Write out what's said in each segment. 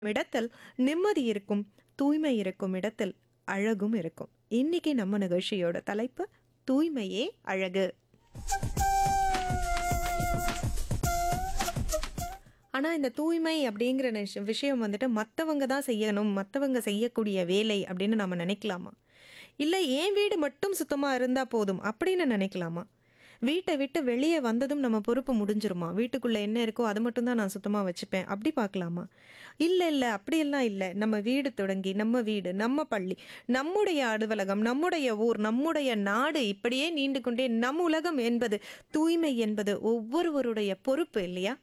இடத்தில் நிம்மதி இருக்கும் தூய்மை இருக்கும் இடத்தில் அழகும் இருக்கும் இன்னைக்கு நம்ம நிகழ்ச்சியோட தலைப்பு தூய்மையே அழகு ஆனால் இந்த தூய்மை அப்படிங்கிற நிஷ- விஷயம் வந்துட்டு மற்றவங்க தான் செய்யணும் மற்றவங்க செய்யக்கூடிய வேலை அப்படின்னு நம்ம நினைக்கலாமா இல்லை என் வீடு மட்டும் சுத்தமாக இருந்தால் போதும் அப்படின்னு நினைக்கலாமா வீட்டை விட்டு வெளியே வந்ததும் நம்ம பொறுப்பு முடிஞ்சிருமா வீட்டுக்குள்ளே என்ன இருக்கோ அது மட்டும் தான் நான் சுத்தமாக வச்சுப்பேன் அப்படி பார்க்கலாமா இல்லை இல்லை அப்படியெல்லாம் இல்லை நம்ம வீடு தொடங்கி நம்ம வீடு நம்ம பள்ளி நம்முடைய அலுவலகம் நம்முடைய ஊர் நம்முடைய நாடு இப்படியே நீண்டு கொண்டே நம் உலகம் என்பது தூய்மை என்பது ஒவ்வொருவருடைய பொறுப்பு இல்லையா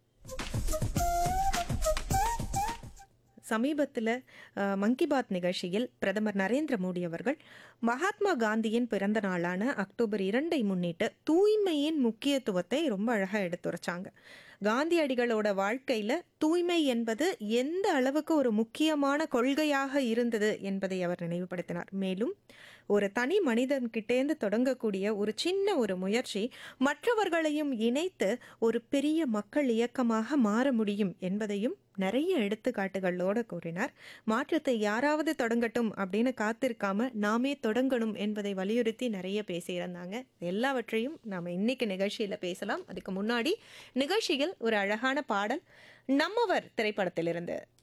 சமீபத்தில் மங்கி பாத் நிகழ்ச்சியில் பிரதமர் நரேந்திர மோடி அவர்கள் மகாத்மா காந்தியின் பிறந்த நாளான அக்டோபர் இரண்டை முன்னிட்டு தூய்மையின் முக்கியத்துவத்தை ரொம்ப அழகாக எடுத்துரைச்சாங்க காந்தியடிகளோட வாழ்க்கையில் தூய்மை என்பது எந்த அளவுக்கு ஒரு முக்கியமான கொள்கையாக இருந்தது என்பதை அவர் நினைவுபடுத்தினார் மேலும் ஒரு தனி மனிதன்கிட்டேந்து தொடங்கக்கூடிய ஒரு சின்ன ஒரு முயற்சி மற்றவர்களையும் இணைத்து ஒரு பெரிய மக்கள் இயக்கமாக மாற முடியும் என்பதையும் நிறைய எடுத்துக்காட்டுகளோட கூறினார் மாற்றத்தை யாராவது தொடங்கட்டும் அப்படின்னு காத்திருக்காம நாமே தொடங்கணும் என்பதை வலியுறுத்தி நிறைய பேசியிருந்தாங்க எல்லாவற்றையும் நாம் இன்னைக்கு நிகழ்ச்சியில் பேசலாம் அதுக்கு முன்னாடி நிகழ்ச்சியில் ஒரு அழகான பாடல் நம்மவர் திரைப்படத்திலிருந்து